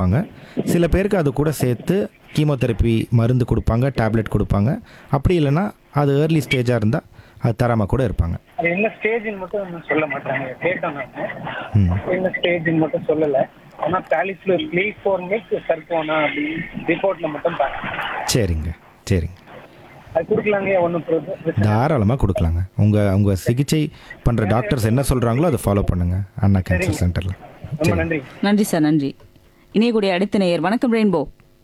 கொடுப்பாங்க சில பேருக்கு அது கூட சேர்த்து கீமோதெரப்பி மருந்து கொடுப்பாங்க டேப்லெட் கொடுப்பாங்க அப்படி இல்லைன்னா அது ஏர்லி ஸ்டேஜாக இருந்தால் அது தராமல் கூட இருப்பாங்க அது என்ன ஸ்டேஜ்னு மட்டும் இன்னும் சொல்ல மாட்டாங்க கேட்டோம் நாங்க ம் என்ன ஸ்டேஜ்னு மட்டும் சொல்லல ஆனா பேலிஸ்ல ப்ளீ ஃபோர் மில்க் சர்க்கோனா அப்படின்னு ரிப்போர்ட்ல மட்டும் பாருங்க சரிங்க சரிங்க அது கொடுக்கலாங்க ஒன்றும் பிரச்சனை தாராளமாக கொடுக்கலாங்க உங்கள் உங்கள் சிகிச்சை பண்ணுற டாக்டர்ஸ் என்ன சொல்கிறாங்களோ அதை ஃபாலோ பண்ணுங்கள் அண்ணா கேன்சர் சென்டரில் ரொம்ப நன்றி நன்றி சார் நன்றி இணையக்கூடிய அடுத்த நேயர் வணக்கம் ரெயின்போ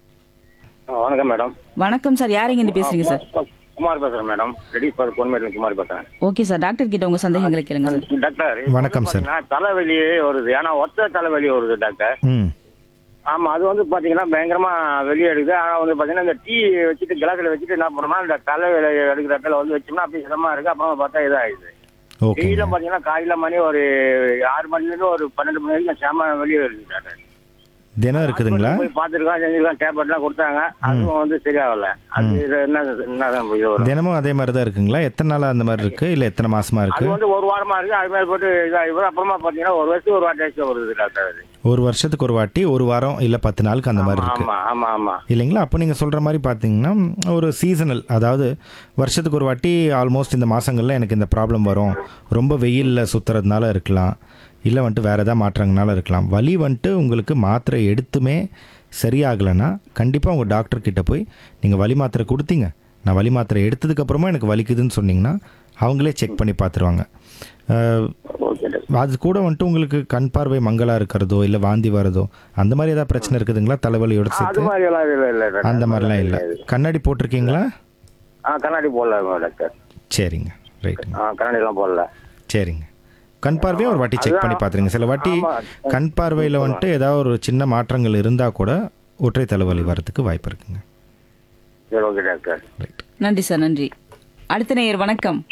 வணக்கம் மேடம் வணக்கம் சார் யார் இருந்து பேசுறீங்க சார் குமார் பேசுறேன் மேடம் ரெடி ஃபார் பொன்மேட்டில் குமார் பேசுறேன் ஓகே சார் டாக்டர் கிட்ட உங்க சந்தேகங்களை கேளுங்க சார் டாக்டர் வணக்கம் சார். பாத்தீங்கன்னா தலைவலி வருது ஏன்னா ஒத்த தலைவலி வருது டாக்டர் ம் ஆமா அது வந்து பாத்தீங்கன்னா பயங்கரமா வெளியே எடுக்குது ஆனா வந்து பாத்தீங்கன்னா இந்த டீ வச்சுட்டு கிளாஸ்ல வச்சுட்டு என்ன பண்ணோம்னா இந்த தலைவலி எடுக்கிற இடத்துல வந்து வச்சோம்னா அப்படி இதமா இருக்கு அப்புறம் பார்த்தா இதாகுது ஓகேங்க டீல பாத்தீங்கன்னா காலையில மணி ஒரு ஆறு மணில இருந்து ஒரு பன்னெண்டு மணி வரைக்கும் செம வெளியே இருக்குது டாக்டர் தினம் இருக்குதுங்களா போய் பார்த்துருக்கோம் செஞ்சிருக்கோம் டேப்லெட்லாம் கொடுத்தாங்க அதுவும் வந்து சரியாகல அது இது என்ன என்னதான் இது வரும் தினமும் அதே மாதிரி தான் இருக்குங்களா எத்தனை நாளாக அந்த மாதிரி இருக்குது இல்லை எத்தனை மாசமா அது இருக்குது வந்து ஒரு வாரமா இருக்கு அது மாதிரி போட்டு இதாகி வரும். அப்புறமா பாத்தீங்கன்னா ஒரு வருஷத்துக்கு ஒரு வாட்டி வருது டாக்டர் அது ஒரு வருஷத்துக்கு ஒரு வாட்டி ஒரு வாரம் இல்லை பத்து நாளுக்கு அந்த மாதிரி இருக்குது ஆமா ஆமா ஆமா இல்லைங்களா அப்போ நீங்கள் சொல்கிற மாதிரி பார்த்தீங்கன்னா ஒரு சீசனல் அதாவது வருஷத்துக்கு ஒரு வாட்டி ஆல்மோஸ்ட் இந்த மாதங்களில் எனக்கு இந்த ப்ராப்ளம் வரும் ரொம்ப வெயிலில் சுற்றுறதுனால இருக்கலாம் இல்லை வந்துட்டு வேறு எதாவது மாற்றங்கனால இருக்கலாம் வலி வந்துட்டு உங்களுக்கு மாத்திரை எடுத்துமே சரியாகலைன்னா கண்டிப்பாக உங்கள் டாக்டர் கிட்ட போய் நீங்கள் வலி மாத்திரை கொடுத்தீங்க நான் வலி மாத்திரை எடுத்ததுக்கப்புறமா எனக்கு வலிக்குதுன்னு சொன்னீங்கன்னா அவங்களே செக் பண்ணி பார்த்துருவாங்க அஹ், ஓகே டாக்டர் அது கூட வந்துட்டு உங்களுக்கு கண் பார்வை மங்கலா இருக்கிறதோ இல்லை வாந்தி வரதோ அந்த மாதிரி ஏதாவது பிரச்சனை இருக்குதுங்களா தலைவலியோட அது சேர்த்து மாதிரி எல்லாம் இல்ல இல்ல டாக்டர். அந்த மாதிரிலாம் இல்லை கண்ணாடி போட்டிருக்கீங்களா ஆ கண்ணாடி போடல டாக்டர் சரிங்க ரைட்டுங்க ஆ கண்ணாடி எல்லாம் போடல சரிங்க கண் பார்வையும் ஒரு வாட்டி செக் பண்ணி பார்த்துருங்க சில வாட்டி கண் பார்வையில் வந்துட்டு ஏதாவது ஒரு சின்ன மாற்றங்கள் இருந்தால் கூட ஒற்றை தலைவலி வரதுக்கு வாய்ப்பு இருக்குங்க சரி ஓகே டாக்டர் ரைட் நன்றி சார் நன்றி அடுத்த நேயர் வணக்கம்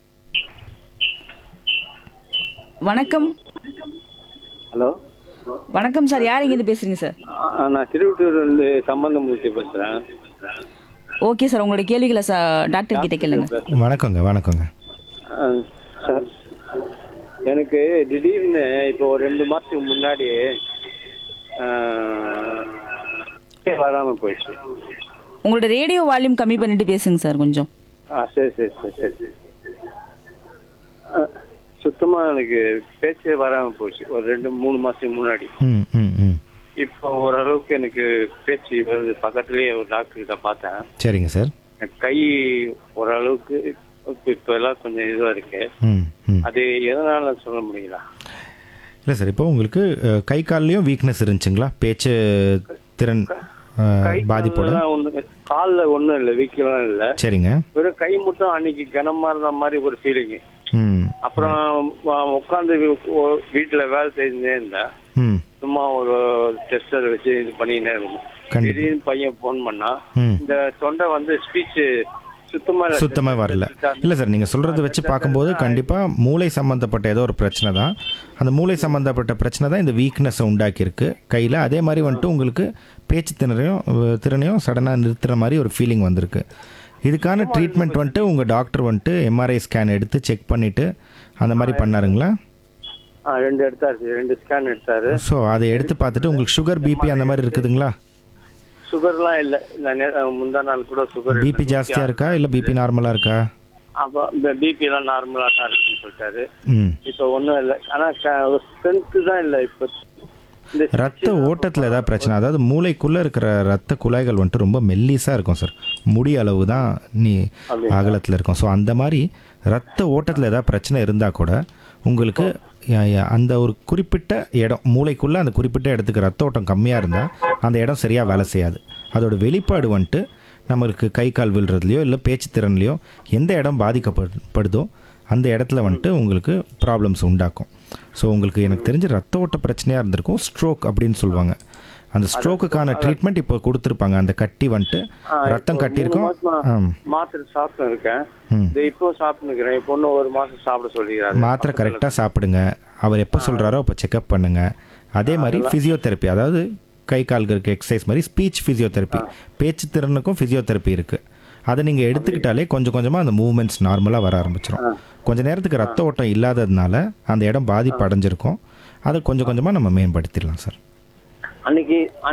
வணக்கம் ஹலோ வணக்கம் சார் யார் இருந்து பேசுறீங்க சார் ஆ, நான் திருவட்டூர்லேருந்து சம்பந்தமூர்த்தி பேசுகிறேன் ஓகே சார் உங்களுடைய கேள்விகளை சார் டாக்டர் கிட்ட கேளுங்க வணக்கங்க வணக்கங்க சார் எனக்கு திடீர்னு இப்போ ஒரு ரெண்டு மாதத்துக்கு முன்னாடி வராமல் போயிடுச்சு உங்களோட ரேடியோ வால்யூம் கம்மி பண்ணிட்டு பேசுங்க சார் கொஞ்சம் ஆ சரி சரி சரி சரி சுத்தமாக எனக்கு பேச்சே வராமல் போச்சு ஒரு ரெண்டு மூணு மாதத்துக்கு முன்னாடி ம் ம் ம் இப்போ ஓரளவுக்கு எனக்கு பேச்சு வருது பக்கத்துலேயே ஒரு டாக்டர் கிட்ட பார்த்தேன் சரிங்க சார் எனக்கு கை ஓரளவுக்கு இப்போ இப்போ எல்லாம் கொஞ்சம் இதுவாக இருக்கு ம் ம் அது எதனால சொல்ல முடியல இல்லை சார் இப்போ உங்களுக்கு அஹ், கை கால்லையும் வீக்னஸ் இருந்துச்சுங்களா பேச்சு திறன் அஹ், பாதிப்போட ஒன்று காலில் ஒன்றும் இல்லை வீக்கெல்லாம் இல்லை சரிங்க வெறும் கை மட்டும் அன்னைக்கு கனமா இருந்த மாதிரி ஒரு ஃபீலிங் ம் அப்புறம் உட்காந்து வீட்டில் வேலை செஞ்சுட்டே இருந்தேன் ம் சும்மா ஒரு டெஸ்டர் வச்சு இது பண்ணினே இருக்கும் கண்டிப்பா. திடீர்னு பையன் ஃபோன் பண்ணா ம் இந்த தொண்டை வந்து ஸ்பீச் சுத்தமா இல்ல. சுத்தமாக வரல இல்லை சார் நீங்கள் சொல்கிறத வச்சு பார்க்கும்போது கண்டிப்பாக மூளை சம்மந்தப்பட்ட ஏதோ ஒரு பிரச்சனை தான் அந்த மூளை சம்மந்தப்பட்ட பிரச்சனை தான் இந்த வீக்னஸை உண்டாக்கியிருக்கு கையில் அதே மாதிரி வந்துட்டு உங்களுக்கு பேச்சு திறனையும் அஹ், திறனையும் சடனாக நிறுத்துகிற மாதிரி ஒரு ஃபீலிங் வந்திருக்கு இதுக்கான ட்ரீட்மெண்ட் வந்துட்டு உங்கள் டாக்டர் வந்துட்டு எம்ஆர்ஐ ஸ்கேன் எடுத்து செக் பண்ணிவிட்டு அந்த மாதிரி பண்ணாருங்களா ஆ, ரெண்டு எடுத்தாரு ரெண்டு ஸ்கேன் எடுத்தாரு ஸோ அதை எடுத்து பார்த்துட்டு உங்களுக்கு சுகர் பிபி அந்த மாதிரி இருக்குதுங்களா சுகர்லாம் இல்ல இல்ல நே- முந்தா நாள் கூட சுகர் பிபி ஜாஸ்தியாக இருக்கா இல்லை பிபி நார்மலாக இருக்கா அப்போ இந்த பிபி எல்லாம் நார்மலா தான் இருக்குன்னு சொல்லிட்டாரு ம் இப்போ ஒன்றும் இல்லை ஆனா ஸ்ட்ரென்த்து தான் இல்லை இப்போ இந்த ரத்த ஓட்டத்தில் ஏதாவது பிரச்சனை அதாவது மூளைக்குள்ளே இருக்கிற ரத்த குழாய்கள் வந்துட்டு ரொம்ப மெல்லிஸாக இருக்கும் சார் முடி அளவு தான் நீ அகலத்தில் இருக்கும் ஸோ அந்த மாதிரி ரத்த ஓட்டத்தில் ஏதாவது பிரச்சனை இருந்தால் கூட உங்களுக்கு ய- ய- அந்த ஒரு குறிப்பிட்ட இடம் மூளைக்குள்ளே அந்த குறிப்பிட்ட இடத்துக்கு ரத்த ஓட்டம் கம்மியாக இருந்தால் அந்த இடம் சரியாக வேலை செய்யாது அதோட வெளிப்பாடு வந்துட்டு நம்மளுக்கு கை கால் விழுறதுலையோ இல்லை பேச்சு திறன்லையோ எந்த இடம் பாதிக்கப்படுதோ அந்த இடத்துல வந்துட்டு உங்களுக்கு ப்ராப்ளம்ஸ் உண்டாக்கும் ஸோ உங்களுக்கு எனக்கு தெரிஞ்ச ரத்த ஓட்ட பிரச்சனையாக இருந்திருக்கும் ஸ்ட்ரோக் அப்படின்னு சொல்லுவாங்க அந்த ஸ்ட்ரோக்குக்கான ட்ரீட்மெண்ட் இப்போ கொடுத்துருப்பாங்க அந்த கட்டி வந்துட்டு ரத்தம் கட்டியிருக்கோம் ஆம். மாத்திரை சாப்பிட்டு இருக்கேன் ம். இது இப்போ சாப்பிட்டு இருக்கிறேன் இப்போ இன்னும் ஒரு மாசம் சாப்பிட சொல்லிக்கிறாரு மாத்திரை கரெக்டாக சாப்பிடுங்க அவர் எப்போ சொல்கிறாரோ அப்போ செக்அப் பண்ணுங்க அதே மாதிரி ஃபிசியோதெரப்பி அதாவது கை கால்களுக்கு எக்ஸசைஸ் மாதிரி ஸ்பீச் ஃபிசியோதெரப்பி பேச்சு திறனுக்கும் ஃபிசியோதெரப்பி இருக்குது அதை நீங்கள் எடுத்துக்கிட்டாலே கொஞ்சம் கொஞ்சமாக அந்த மூவ்மெண்ட்ஸ் நார்மலாக வர ஆரம்பிச்சிடும் கொஞ்ச நேரத்துக்கு ரத்த ஓட்டம் இல்லாததுனால அந்த இடம் பாதிப்பு அடைஞ்சிருக்கும் அதை கொஞ்சம் கொஞ்சமாக நம்ம மேம்படுத்திடலாம் சார் அன்னைக்கு